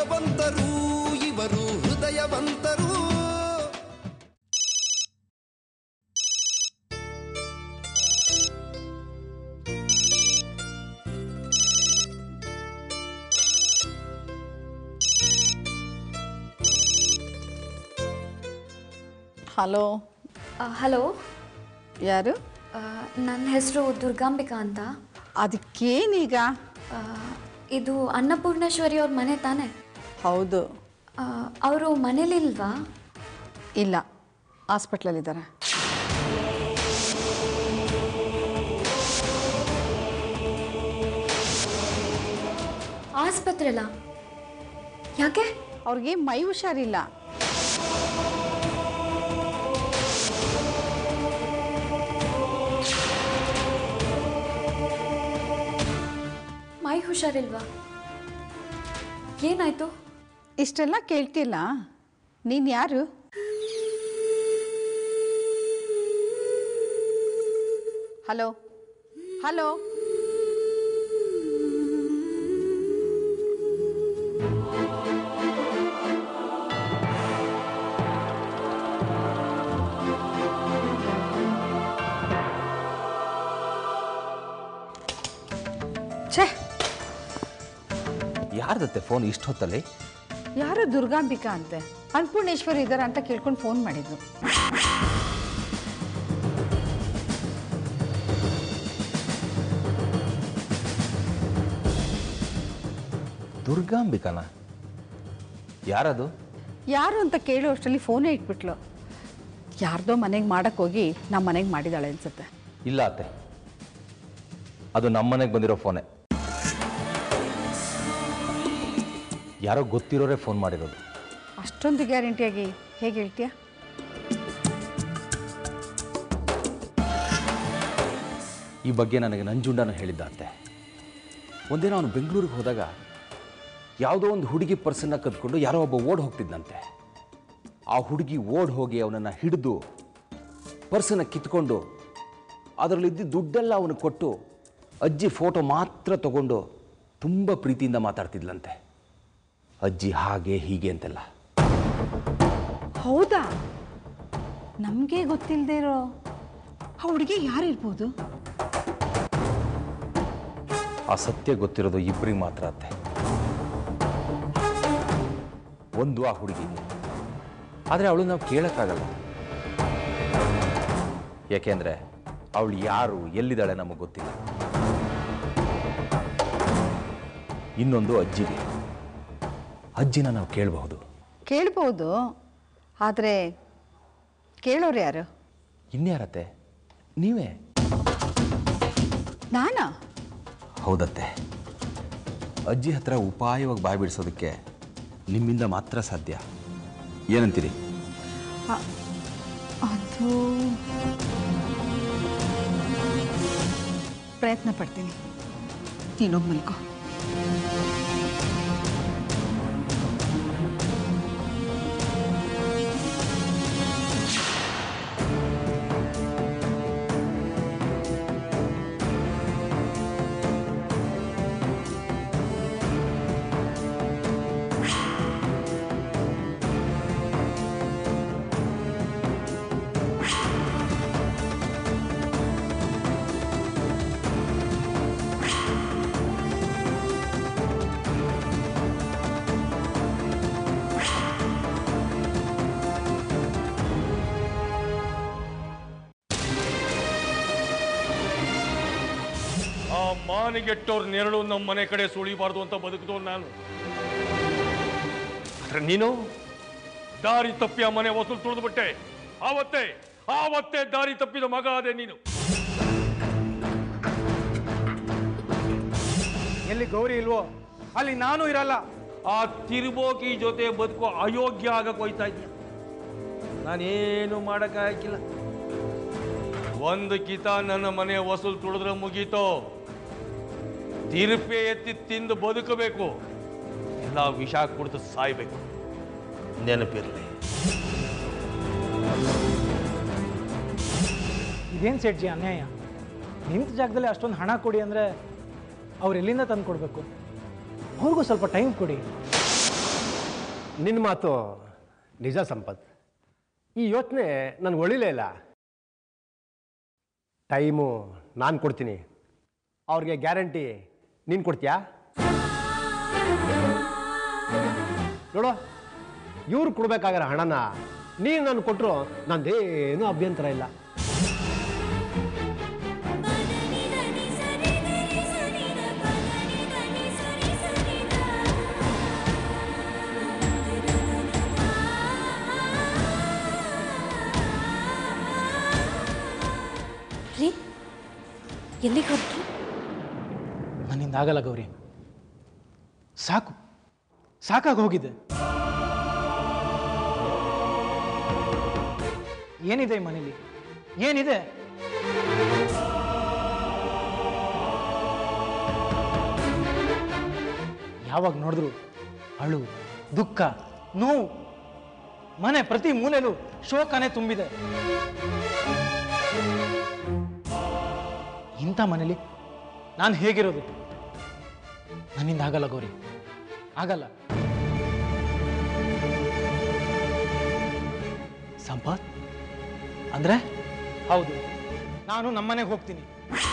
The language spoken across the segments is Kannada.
ಭಾಗ್ಯವಂತರು ಇವರು ಹೃದಯವಂತರು ಹಲೋ ಹಲೋ ಯಾರು ನನ್ನ ಹೆಸರು ದುರ್ಗಾಂಬಿಕಾ ಅಂತ ಅದಕ್ಕೇನೀಗ ಆ, ಇದು ಅನ್ನಪೂರ್ಣೇಶ್ವರಿ ಅವ್ರ ಮನೆ ತಾನೇ ಹೌದು ಅವರು ಮನೇಲಿಲ್ವಾ ಇಲ್ಲ ಹಾಸ್ಪಿಟ್ಲಲ್ಲಿದ್ದಾರೆ ಆಸ್ಪತ್ರೆಲ ಯಾಕೆ ಅವ್ರಿಗೆ ಮೈ ಹುಷಾರಿಲ್ಲ ಮೈ ಹುಷಾರಿಲ್ವಾ ಏನಾಯ್ತು ಇಷ್ಟೆಲ್ಲ ಕೇಳ್ತಿಲ್ಲ ನೀನು ಯಾರು ಹಲೋ ಹಲೋ ಛೇ ಯಾರ್ದತ್ತೆ ಫೋನ್ ಇಷ್ಟು ಹೊತ್ತಲ್ಲಿ ಯಾರು ದುರ್ಗಾಂಬಿಕಾ ಅಂತೆ ಅನ್ನಪೂರ್ಣೇಶ್ವರಿ ಇದ್ದಾರ ಅಂತ ಕೇಳ್ಕೊಂಡು ಫೋನ್ ಮಾಡಿದ್ರು ದುರ್ಗಾಂಬಿಕನ ಯಾರದು ಯಾರು ಅಂತ ಕೇಳೋ ಅಷ್ಟರಲ್ಲಿ ಫೋನೇ ಇಟ್ಬಿಟ್ಲು ಯಾರ್ದೋ ಮನೆಗೆ ಮಾಡಕ್ಕೆ ಹೋಗಿ ನಮ್ಮ ಮನೆಗೆ ಮಾಡಿದಾಳೆ ಅನ್ಸುತ್ತೆ ಇಲ್ಲ ಅತ್ತೆ ಅದು ನಮ್ಮನೆಗೆ ಬಂದಿರೋ ಫೋನೇ ಯಾರೋ ಗೊತ್ತಿರೋರೇ ಫೋನ್ ಮಾಡಿರೋದು ಅಷ್ಟೊಂದು ಗ್ಯಾರಂಟಿಯಾಗಿ ಹೇಗೆ ಹೇಳ್ತೀಯ ಈ ಬಗ್ಗೆ ನನಗೆ ನಂಜುಂಡನು ಹೇಳಿದ್ದ ಅತ್ತೆ ಒಂದಿನ ಅವನು ಬೆಂಗಳೂರಿಗೆ ಹೋದಾಗ ಯಾವುದೋ ಒಂದು ಹುಡುಗಿ ಪರ್ಸನ್ನ ಕದ್ಕೊಂಡು ಯಾರೋ ಒಬ್ಬ ಓಡ್ ಹೋಗ್ತಿದ್ದಂತೆ ಆ ಹುಡುಗಿ ಓಡ್ ಹೋಗಿ ಅವನನ್ನು ಹಿಡಿದು ಪರ್ಸನ್ನ ಕಿತ್ಕೊಂಡು ಅದರಲ್ಲಿದ್ದ ದುಡ್ಡೆಲ್ಲ ಅವನು ಕೊಟ್ಟು ಅಜ್ಜಿ ಫೋಟೋ ಮಾತ್ರ ತಗೊಂಡು ತುಂಬ ಪ್ರೀತಿಯಿಂದ ಮಾತಾಡ್ತಿದ್ಲಂತೆ ಅಜ್ಜಿ ಹಾಗೆ ಹೀಗೆ ಅಂತೆಲ್ಲ ಹೌದಾ ನಮಗೆ ಗೊತ್ತಿಲ್ಲದೆ ಇರೋ ಆ ಹುಡುಗಿ ಯಾರಿರ್ಬೋದು ಆ ಸತ್ಯ ಗೊತ್ತಿರೋದು ಇಬ್ಬರಿಗೆ ಮಾತ್ರ ಅತ್ತೆ ಒಂದು ಆ ಹುಡುಗಿ ಆದರೆ ಅವಳು ನಾವು ಕೇಳೋಕ್ಕಾಗಲ್ಲ ಯಾಕೆಂದ್ರೆ ಅವಳು ಯಾರು ಎಲ್ಲಿದ್ದಾಳೆ ನಮಗೆ ಗೊತ್ತಿಲ್ಲ ಇನ್ನೊಂದು ಅಜ್ಜಿಗೆ ಅಜ್ಜಿನ ನಾವು ಕೇಳಬಹುದು ಕೇಳ್ಬೋದು ಆದರೆ ಕೇಳೋರು ಯಾರು ಇನ್ಯಾರತ್ತೆ ನೀವೇ ನಾನಾ ಹೌದತ್ತೆ ಅಜ್ಜಿ ಹತ್ರ ಉಪಾಯವಾಗಿ ಬಾಯಿ ಬಿಡಿಸೋದಕ್ಕೆ ನಿಮ್ಮಿಂದ ಮಾತ್ರ ಸಾಧ್ಯ ಏನಂತೀರಿ ಅದು ಪ್ರಯತ್ನ ಪಡ್ತೀನಿ ನೀನೊಬ್ಬ ಮಲ್ಕೋ ಆ ಮಾನಿಗೆಟ್ಟವ್ರ ನೆರಳು ನಮ್ಮ ಮನೆ ಕಡೆ ಸುಳಿಬಾರ್ದು ಅಂತ ಬದುಕಿದವ್ ನಾನು ಆದ್ರೆ ನೀನು ದಾರಿ ತಪ್ಪಿ ಆ ಮನೆ ವಸೂಲು ತುಳಿದ್ಬಿಟ್ಟೆ ಆವತ್ತೇ ಆವತ್ತೇ ದಾರಿ ತಪ್ಪಿದ ಮಗ ಅದೇ ನೀನು ಎಲ್ಲಿ ಗೌರಿ ಇಲ್ವೋ ಅಲ್ಲಿ ನಾನು ಇರಲ್ಲ ಆ ತಿರುಬೋಕಿ ಜೊತೆ ಬದುಕೋ ಅಯೋಗ್ಯ ಆಗಕ್ ಹೋಯ್ತಾ ಇದೀಯ ನಾನೇನು ಮಾಡಕ್ಕಾಗಿಲ್ಲ ಒಂದು ಕಿತ ನನ್ನ ಮನೆ ವಸೂಲ್ ತುಳಿದ್ರೆ ಮುಗೀತೋ ತಿರುಪೆ ಎತ್ತಿ ತಿಂದು ಬದುಕಬೇಕು ಎಲ್ಲ ವಿಷ ಕುಡಿದು ಸಾಯ್ಬೇಕು ನೆನಪಿರಲಿ ಇದೇನು ಸೇಟ್ಜಿ ಅನ್ಯಾಯ ನಿಂತ ಜಾಗದಲ್ಲಿ ಅಷ್ಟೊಂದು ಹಣ ಕೊಡಿ ಅಂದರೆ ಅವ್ರು ಎಲ್ಲಿಂದ ತಂದು ಕೊಡಬೇಕು ಅವ್ರಿಗೂ ಸ್ವಲ್ಪ ಟೈಮ್ ಕೊಡಿ ನಿನ್ನ ಮಾತು ನಿಜ ಸಂಪತ್ ಈ ಯೋಚನೆ ನನಗೆ ಒಳಿಲೇ ಇಲ್ಲ ಟೈಮು ನಾನು ಕೊಡ್ತೀನಿ ಅವ್ರಿಗೆ ಗ್ಯಾರಂಟಿ ನೀನು ಕೊಡ್ತೀಯಾ ನೋಡು ಇವ್ರು ಕೊಡ್ಬೇಕಾಗಿರೋ ಹಣನ ನೀನು ನಾನು ಕೊಟ್ಟರು ನಂದೇನೂ ಅಭ್ಯಂತರ ಇಲ್ಲ ರೀ ಎಲ್ಲಿಗೆ ಹೊರಟ್ರಿ ನನ್ನಿಂದ ಆಗಲ್ಲ ಗೌರಿ ಸಾಕು ಸಾಕಾಗಿ ಹೋಗಿದೆ ಏನಿದೆ ಈ ಮನೇಲಿ ಏನಿದೆ ಯಾವಾಗ ನೋಡಿದ್ರು ಅಳು ದುಃಖ ನೋವು ಮನೆ ಪ್ರತಿ ಮೂಲೆಯಲ್ಲೂ ಶೋಕನೇ ತುಂಬಿದೆ ಇಂಥ ಮನೇಲಿ ನಾನು ಹೇಗಿರೋದು ನನ್ನಿಂದ ಆಗಲ್ಲ ಗೌರಿ ಆಗಲ್ಲ ಸಂಪತ್ ಅಂದ್ರೆ ಹೌದು ನಾನು ನಮ್ಮನೆಗೆ ಹೋಗ್ತೀನಿ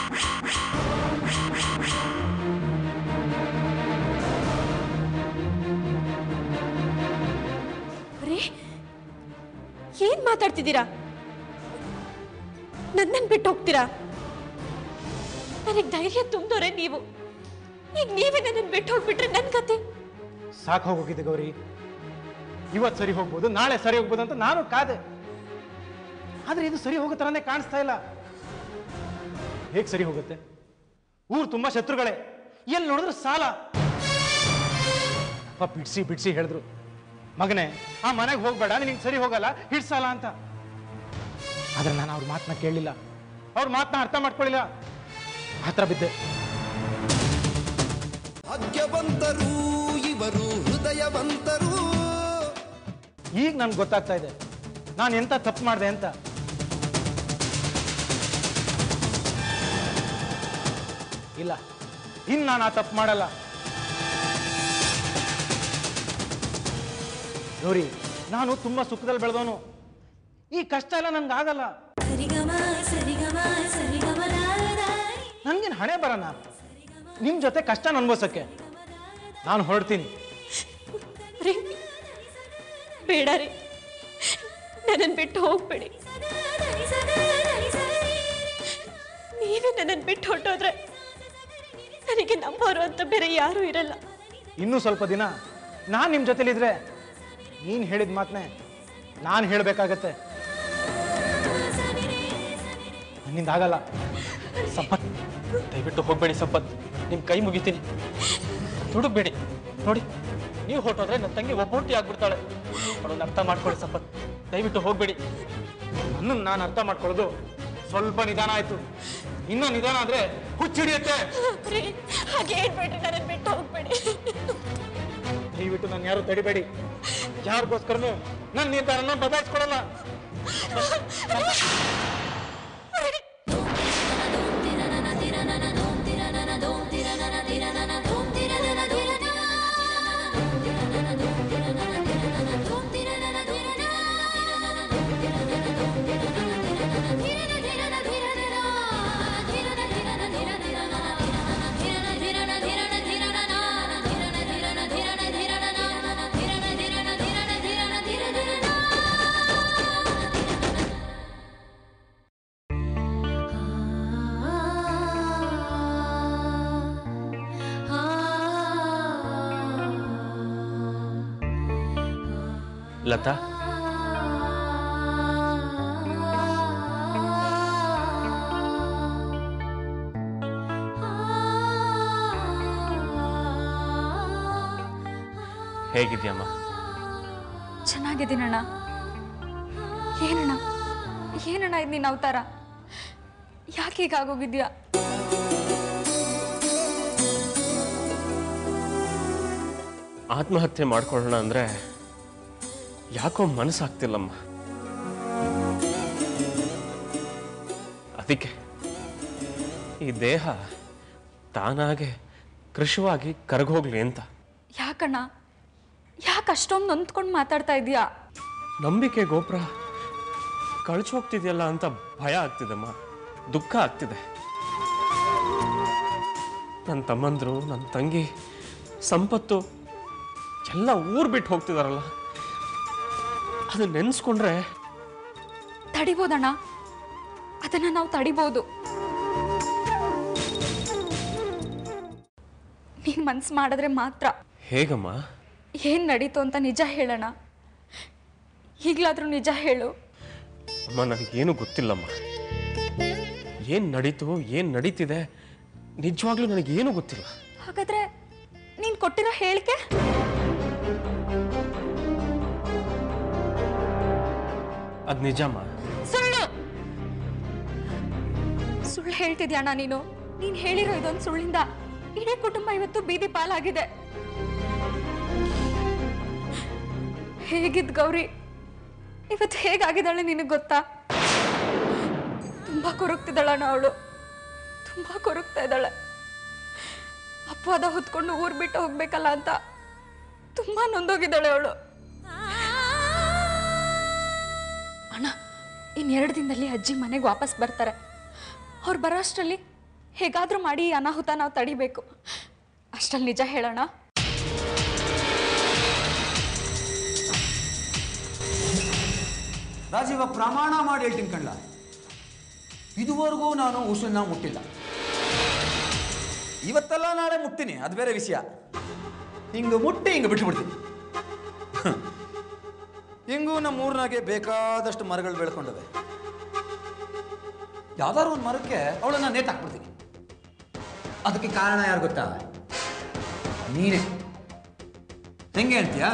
ರೀ ಏನ್ ಮಾತಾಡ್ತಿದ್ದೀರಾ ನನ್ನನ್ನು ಬಿಟ್ಟು ಹೋಗ್ತೀರಾ ನನಗೆ ಧೈರ್ಯ ತುಂಬಿದವ್ರೆ ನೀವು ಈಗ ನೀವೇ ನನ್ನನ್ನು ಬಿಟ್ಟು ಹೋಗ್ಬಿಟ್ರೆ ನನ್ನ ಕತೆ ಸಾಕು ಹೋಗೋಗಿದೆ ಗೌರಿ ಇವತ್ತು ಸರಿ ಹೋಗ್ಬೋದು ನಾಳೆ ಸರಿ ಹೋಗ್ಬೋದು ಅಂತ ನಾನು ಕಾದೆ ಆದ್ರೆ ಇದು ಸರಿ ಹೋಗೋ ಥರನೇ ಕಾಣಿಸ್ತಾ ಇಲ್ಲ ಹೇಗೆ ಸರಿ ಹೋಗುತ್ತೆ ಊರು ತುಂಬಾ ಶತ್ರುಗಳೇ ಎಲ್ಲಿ ನೋಡಿದ್ರು ಸಾಲ ಅಪ್ಪ ಬಿಡ್ಸಿ ಬಿಡ್ಸಿ ಹೇಳಿದ್ರು ಮಗನೇ ಆ ಮನೆಗೆ ಹೋಗ್ಬೇಡ ನಿನಗೆ ಸರಿ ಹೋಗಲ್ಲ ಹಿಡ್ಸಲ್ಲ ಅಂತ ಆದ್ರೆ ನಾನು ಅವ್ರ ಮಾತನ್ನ ಕೇಳಲಿಲ್ಲ ಅವ್ರ ಮಾತನ್ನ ಅರ್ಥ ಮಾಡ್ಕೊಳ್ಳಿಲ್ಲ ಹತ್ರ ಬಿದ್ದೆ ಭಾಗ್ಯವಂತರು ಇವರು ಹೃದಯವಂತರು ಈಗ ನನ್ಗೆ ಗೊತ್ತಾಗ್ತಾ ಇದೆ ನಾನು ಎಂತ ತಪ್ಪು ಮಾಡಿದೆ ಅಂತ ಇಲ್ಲ ಇನ್ನು ನಾನು ಆ ತಪ್ಪು ಮಾಡಲ್ಲ ಗೌರಿ ನಾನು ತುಂಬಾ ಸುಖದಲ್ಲಿ ಬೆಳೆದವನು ಈ ಕಷ್ಟ ಎಲ್ಲ ನನ್ಗೆ ಆಗಲ್ಲ ನನ್ಗೇನು ಹಣೆ ಬರೋಣ ನಿಮ್ ಜೊತೆ ಕಷ್ಟ ಅನ್ಭವಿಸಕ್ಕೆ ನಾನು ಹೊರಡ್ತೀನಿ ರೀ ಬೇಡ ರೀ ನನ್ನನ್ನು ಬಿಟ್ಟು ಹೋಗ್ಬೇಡಿ ನೀವೇ ನನ್ನನ್ನು ಬಿಟ್ಟು ಹೊರಟೋದ್ರೆ ನನಗೆ ನಂಬೋರು ಅಂತ ಬೇರೆ ಯಾರೂ ಇರಲ್ಲ ಇನ್ನೂ ಸ್ವಲ್ಪ ದಿನ ನಾನು ನಿಮ್ಮ ಜೊತೆಲಿದ್ರೆ ನೀನು ಹೇಳಿದ ಮಾತನ್ನೇ ನಾನು ಹೇಳಬೇಕಾಗತ್ತೆ ನನ್ನಿಂದ ಆಗಲ್ಲ ಸಂಪತ್ ದಯವಿಟ್ಟು ಹೋಗಬೇಡಿ ಸಂಪತ್ ನಿಮ್ಮ ಕೈ ಮುಗಿತೀನಿ ದುಡುಕ್ಬೇಡಿ ನೋಡಿ ನೀವು ಹೊರಟೋದ್ರೆ ನನ್ನ ತಂಗಿ ಒಬ್ಬೊಟ್ಟಿ ಆಗ್ಬಿಡ್ತಾಳೆ ಅವಳನ್ನ ಅರ್ಥ ಮಾಡ್ಕೊಳ್ಳಿ ಸಂಪತ್ ದಯವಿಟ್ಟು ಹೋಗಬೇಡಿ ನನ್ನನ್ನು ನಾನು ಅರ್ಥ ಮಾಡ್ಕೊಳ್ಳೋದು ಸ್ವಲ್ಪ ನಿಧಾನ ಆಯ್ತು ಇನ್ನೂ ನಿಧಾನ ಆದ್ರೆ ಹುಚ್ಚಿಡಿಯುತ್ತೆ ರೀ ಹಾಗೆ ಹೇಳ್ಬೇಡ್ರಿ ನನ್ನನ್ನು ಬಿಟ್ಟು ಹೋಗ್ಬೇಡಿ ದಯವಿಟ್ಟು ನಾನು ಯಾರು ತಡಿಬೇಡಿ ಯಾರಿಗೋಸ್ಕರನು ನನ್ನ ನಿರ್ಧಾರನ ಬದಲಾಯಿಸ್ಕೊಡಲ್ಲ ಲತಾ ಹೇಗಿದ್ಯಮ್ಮ ಚೆನ್ನಾಗಿದ್ದೀನಣ್ಣ ಏನಣ್ಣ ಏನಣ್ಣ ಇದು ನಿನ್ನ ಅವತಾರ ಯಾಕೆ ಹೀಗಾಗೋಗಿದ್ಯಾ ಆತ್ಮಹತ್ಯೆ ಮಾಡ್ಕೊಳ್ಳೋಣ ಅಂದ್ರೆ ಯಾಕೋ ಮನಸ್ಸಾಗ್ತಿಲ್ಲಮ್ಮ ಅದಕ್ಕೆ ಈ ದೇಹ ತಾನಾಗೆ ಕೃಶವಾಗಿ ಕರಗೋಗ್ಲಿ ಅಂತ ಯಾಕಣ್ಣ ಯಾಕೆ ಅಷ್ಟೊಂದು ನೊಂದ್ಕೊಂಡು ಮಾತಾಡ್ತಾ ಇದೀಯಾ ನಂಬಿಕೆ ಗೋಪುರ ಕಳ್ಚ್ ಹೋಗ್ತಿದೆಯಲ್ಲ ಅಂತ ಭಯ ಆಗ್ತಿದೆಮ್ಮ ದುಃಖ ಆಗ್ತಿದೆ ನನ್ನ ತಮ್ಮಂದ್ರು ನನ್ನ ತಂಗಿ ಸಂಪತ್ತು ಎಲ್ಲ ಊರ್ ಬಿಟ್ಟು ಹೋಗ್ತಿದಾರಲ್ಲ ಅದು ನೆನೆಸ್ಕೊಂಡ್ರೆ ತಡಿಬೋದಣ್ಣ ಅದನ್ನ ನಾವು ತಡಿಬೋದು ನೀನ್ ಮನ್ಸು ಮಾಡಿದ್ರೆ ಮಾತ್ರ ಹೇಗಮ್ಮ ಏನ್ ನಡೀತು ಅಂತ ನಿಜ ಹೇಳೋಣ ಈಗ್ಲಾದ್ರೂ ನಿಜ ಹೇಳು ಅಮ್ಮ ನನಗೇನು ಗೊತ್ತಿಲ್ಲಮ್ಮ ಏನು ನಡೀತು ಏನು ನಡೀತಿದೆ ನಿಜವಾಗ್ಲೂ ನನಗೇನು ಗೊತ್ತಿಲ್ಲ ಹಾಗಾದ್ರೆ ನೀನ್ ಕೊಟ್ಟಿರೋ ಹೇಳಿಕೆ ಅದು ನಿಜಮ್ಮ ಸುಳ್ಳು ಸುಳ್ಳು ಹೇಳ್ತಿದ್ಯಣ್ಣ ನೀನು ನೀನ್ ಹೇಳಿರೋ ಇದೊಂದು ಸುಳ್ಳಿಂದ ಇಡೀ ಕುಟುಂಬ ಇವತ್ತು ಬೀದಿ ಪಾಲಾಗಿದೆ ಹೇಗಿದ್ ಗೌರಿ ಇವತ್ತು ಹೇಗಾಗಿದ್ದಾಳೆ ನಿನಗೆ ಗೊತ್ತಾ ತುಂಬಾ ಕೊರಗ್ತಿದ್ದಾಳಣ್ಣ ಅವಳು ತುಂಬಾ ಕೊರಗ್ತಾ ಇದ್ದಾಳೆ ಅಪವಾದ ಹೊತ್ಕೊಂಡು ಊರ್ ಬಿಟ್ಟು ಹೋಗ್ಬೇಕಲ್ಲ ಅಂತ ತುಂಬಾ ನೊಂದೋಗಿದ್ದಾಳೆ ಅವಳು ಅಣ್ಣ ಇನ್ನೆರಡು ದಿನದಲ್ಲಿ ಅಜ್ಜಿ ಮನೆಗೆ ವಾಪಸ್ ಬರ್ತಾರೆ ಅವ್ರು ಬರೋ ಅಷ್ಟರಲ್ಲಿ ಹೇಗಾದ್ರೂ ಮಾಡಿ ಈ ಅನಾಹುತ ನಾವು ತಡಿಬೇಕು ಅಷ್ಟರಲ್ಲಿ ನಿಜ ಹೇಳೋಣ ರಾಜೀವ ಪ್ರಮಾಣ ಮಾಡಿ ಹೇಳ್ತೀನಿ ಕಣ್ಲ ಇದುವರೆಗೂ ನಾನು ಉಸುಳನ್ನ ಮುಟ್ಟಿಲ್ಲ ಇವತ್ತೆಲ್ಲ ನಾಳೆ ಮುಟ್ತೀನಿ ಅದು ಬೇರೆ ವಿಷಯ ಹಿಂಗೆ ಮುಟ್ಟಿ ಹಿಂಗೆ ಬಿಟ್ಬಿಡ್ತೀನಿ ಹ್ಮ್. ಹಿಂಗೂ ನಮ್ಮ ಊರ್ನಾಗೆ ಬೇಕಾದಷ್ಟು ಮರಗಳು ಬೆಳ್ಕೊಂಡವೆ ಯಾವ್ದಾದ್ರು ಒಂದು ಮರಕ್ಕೆ ಅವಳನ್ನ ನೇತ್ ಹಾಕ್ಬಿಡ್ತೀನಿ ಅದಕ್ಕೆ ಕಾರಣ ಯಾರು ಗೊತ್ತಾ ನೀನೇ ಹೆಂಗೆ ಹೇಳ್ತೀಯಾ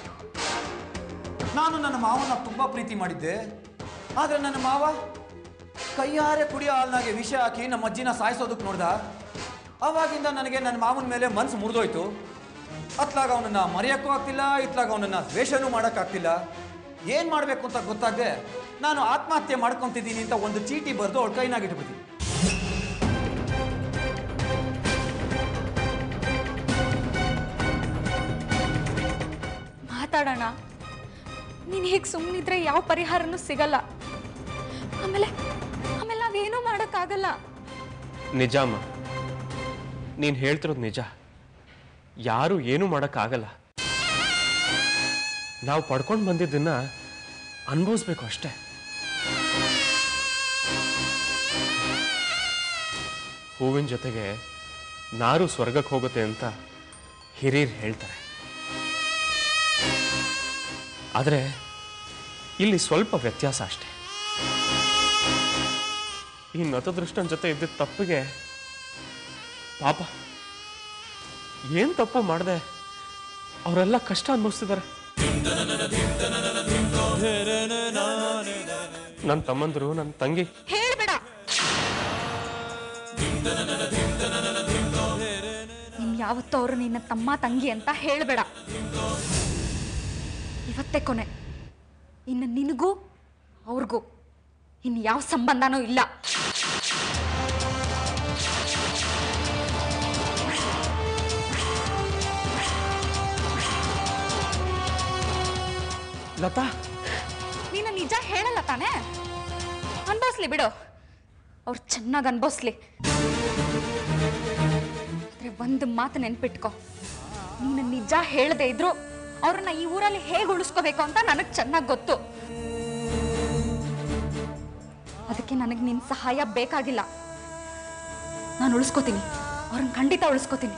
ನಾನು ನನ್ನ ಮಾವನ ತುಂಬಾ ಪ್ರೀತಿ ಮಾಡಿದ್ದೆ ಆದ್ರೆ ನನ್ನ ಮಾವ ಕೈಯಾರೆ ಕುಡಿಯೋ ಹಾಲ್ನಾಗೆ ವಿಷ ಹಾಕಿ ನಮ್ಮ ಅಜ್ಜಿನ ಸಾಯಿಸೋದಕ್ಕೆ ನೋಡ್ದ ಅವಾಗಿಂದ ನನಗೆ ನನ್ನ ಮಾವನ ಮೇಲೆ ಮನ್ಸು ಮುರಿದೋಯ್ತು ಅತ್ಲಾಗ ಅವನನ್ನ ಮರೆಯೋಕ್ಕೂ ಆಗ್ತಿಲ್ಲ ಇತ್ಲಾಗ ಅವನನ್ನ ದ್ವೇಷನೂ ಮಾಡೋಕ್ಕಾಗ್ತಿಲ್ಲ ಏನ್ ಮಾಡಬೇಕು ಅಂತ ಗೊತ್ತಾಗದೆ ನಾನು ಆತ್ಮಹತ್ಯೆ ಮಾಡ್ಕೊಂತಿದ್ದೀನಿ ಅಂತ ಒಂದು ಚೀಟಿ ಬರೆದು ಅವಳ ಕೈನಾಗಿಟ್ಬಿಡ್ತೀನಿ ಮಾತಾಡೋಣ ನೀನು ಹೀಗೆ ಸುಮ್ಮನಿದ್ರೆ ಯಾವ ಪರಿಹಾರನೂ ಸಿಗಲ್ಲ ಆಮೇಲೆ ಆಮೇಲೆ ನಾವೇನೂ ಮಾಡೋಕ್ಕಾಗಲ್ಲ ನಿಜ ಅಮ್ಮ ನೀನು ಹೇಳ್ತಿರೋದು ನಿಜ ಯಾರು ಏನೂ ಮಾಡೋಕ್ಕಾಗಲ್ಲ ನಾವು ಪಡ್ಕೊಂಡು ಬಂದಿದ್ದನ್ನ ಅನುಭವಿಸ್ಬೇಕು ಅಷ್ಟೇ ಹೂವಿನ ಜೊತೆಗೆ ನಾರು ಸ್ವರ್ಗಕ್ಕೆ ಹೋಗುತ್ತೆ ಅಂತ ಹಿರಿಯರು ಹೇಳ್ತಾರೆ ಆದರೆ ಇಲ್ಲಿ ಸ್ವಲ್ಪ ವ್ಯತ್ಯಾಸ ಅಷ್ಟೆ ಈ ನತದೃಷ್ಟನ ಜೊತೆ ಇದ್ದಿದ್ದ ತಪ್ಪಿಗೆ ಪಾಪ ಏನ್ ತಪ್ಪು ಮಾಡಿದೆ ಅವರೆಲ್ಲ ಕಷ್ಟ ಅನುಭವಿಸ್ತಿದ್ದಾರೆ ನನ್ನ ತಮ್ಮಂದ್ರು ನನ್ನ ತಂಗಿ ಹೇಳ್ಬೇಡ ನೀನ್ ಯಾವತ್ತೂ ಅವರು ನಿನ್ನ ತಮ್ಮ ತಂಗಿ ಅಂತ ಹೇಳ್ಬೇಡ ಇವತ್ತೇ ಕೊನೆ ಇನ್ನು ನಿನಗೂ ಅವ್ರಿಗೂ ಇನ್ನು ಯಾವ ಸಂಬಂಧನೂ ಇಲ್ಲ ಲತಾ ನೀನು ನಿಜ ಹೇಳಲ್ಲ ತಾನೇ ಅನ್ಭವಿಸ್ಲಿ ಬಿಡು ಅವ್ರು ಚೆನ್ನಾಗಿ ಅನ್ಭವಿಸ್ಲಿ ಆದ್ರೆ ಒಂದು ಮಾತು ನೆನ್ಪಿಟ್ಕೊ ನೀನು ನಿಜ ಹೇಳದೆ ಇದ್ರು ಅವ್ರನ್ನ ಈ ಊರಲ್ಲಿ ಹೇಗೆ ಉಳಿಸ್ಕೋಬೇಕು ಅಂತ ನನಗೆ ಚೆನ್ನಾಗಿ ಗೊತ್ತು ಅದಕ್ಕೆ ನನಗೆ ನಿನ್ನ ಸಹಾಯ ಬೇಕಾಗಿಲ್ಲ ನಾನು ಉಳಿಸ್ಕೋತೀನಿ ಅವ್ರನ್ನ ಖಂಡಿತ ಉಳಿಸ್ಕೋತೀನಿ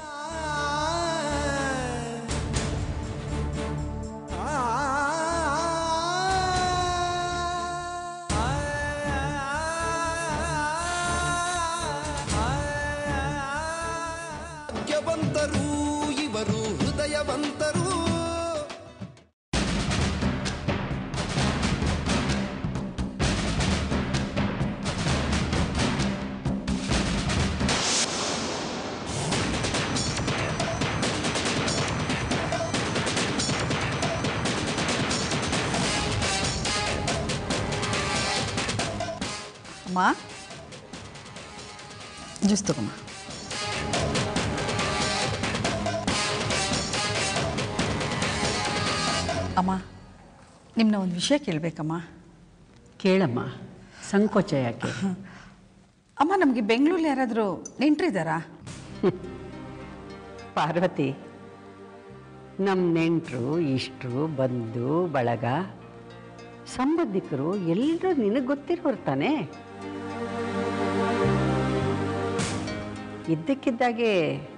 ಭಾಗ್ಯವಂತರು ಇವರು ಹೃದಯವಂತರು ಅಮ್ಮ ಜ್ಯೂಸ್ ತಗೊಮ್ಮ ಅಮ್ಮ ನಿಮ್ಮನ್ನ ಒಂದು ವಿಷಯ ಕೇಳಬೇಕಮ್ಮ ಕೇಳಮ್ಮ ಸಂಕೋಚ ಯಾಕೆ ಅಮ್ಮ ನಮಗೆ ಬೆಂಗಳೂರಲ್ಲಿ ಯಾರಾದರೂ ನೆಂಟ್ರಿದ್ದಾರಾ ಪಾರ್ವತಿ ನಮ್ಮ ನೆಂಟರು ಇಷ್ಟರು ಬಂಧು ಬಳಗ ಸಂಬಂಧಿಕರು ಎಲ್ಲರೂ ನಿನಗೆ ಗೊತ್ತಿರೋರು ತಾನೇ ಇದ್ದಕ್ಕಿದ್ದಾಗೆ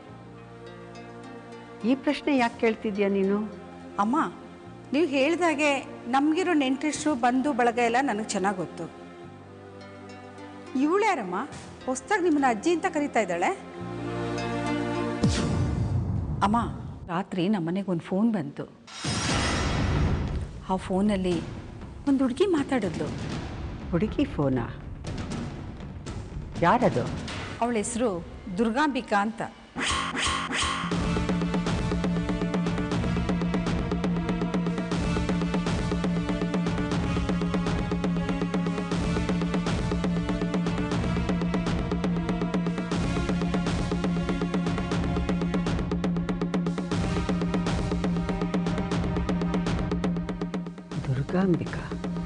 ಈ ಪ್ರಶ್ನೆ ಯಾಕೆ ಕೇಳ್ತಿದ್ಯಾ ನೀನು ಅಮ್ಮ ನೀವು ಹೇಳಿದಾಗೆ ನಮಗಿರೋ ನೆಂಟ್ರಿಷ್ಟು ಬಂಧು ಬಳಗ ಎಲ್ಲ ನನಗೆ ಚೆನ್ನಾಗಿ ಗೊತ್ತು ಇವಳು ಯಾರಮ್ಮ ಹೊಸ್ದಾಗಿ ನಿಮ್ಮನ್ನ ಅಜ್ಜಿ ಅಂತ ಕರಿತಾ ಇದ್ದಾಳೆ ಅಮ್ಮ ರಾತ್ರಿ ನಮ್ಮನೆಗೆ ಒಂದು ಫೋನ್ ಬಂತು ಆ ಫೋನಲ್ಲಿ ಒಂದು ಹುಡುಗಿ ಮಾತಾಡಿದ್ಲು ಹುಡುಗಿ ಫೋನಾ ಯಾರದು ಅವಳ ಹೆಸರು ದುರ್ಗಾಂಬಿಕಾ ಅಂತ ದುರ್ಗಾಂಬಿಕಾ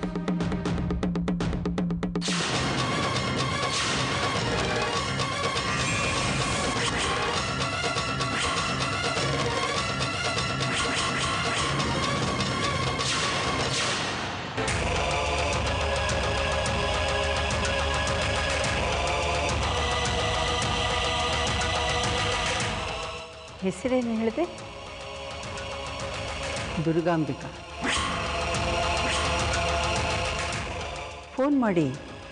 ಹೆಸರೇನು ಹೇಳಿದೆ ದುರ್ಗಾಂಬಿಕಾ ಫೋನ್ ಮಾಡಿ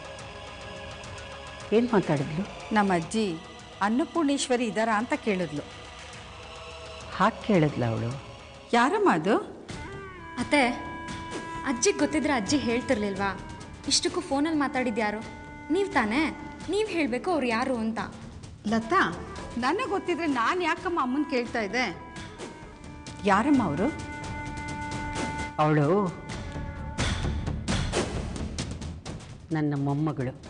ಏನು ಮಾತಾಡಿದ್ಲು ನಮ್ಮ ಅಜ್ಜಿ ಅನ್ನಪೂರ್ಣೇಶ್ವರಿ ಇದ್ದಾರಾ ಅಂತ ಕೇಳಿದ್ಲು ಹಾಗೆ ಕೇಳಿದ್ಲ ಅವಳು ಯಾರಮ್ಮ ಅದು ಅತ್ತೆ ಅಜ್ಜಿಗೆ ಗೊತ್ತಿದ್ರೆ ಅಜ್ಜಿ ಹೇಳ್ತಿರ್ಲಿಲ್ವಾ ಇಷ್ಟಕ್ಕೂ ಫೋನಲ್ಲಿ ಮಾತಾಡಿದ್ಯಾರು ನೀವು ತಾನೇ ನೀವು ಹೇಳಬೇಕು ಅವ್ರು ಯಾರು ಅಂತ ಲತಾ ನನಗೆ ಗೊತ್ತಿದ್ರೆ ನಾನು ಯಾಕಮ್ಮ ಅಮ್ಮನ ಕೇಳ್ತಾ ಇದ್ದೆ ಯಾರಮ್ಮ ಅವರು ಅವಳು ನನ್ನ ಮೊಮ್ಮಗಳು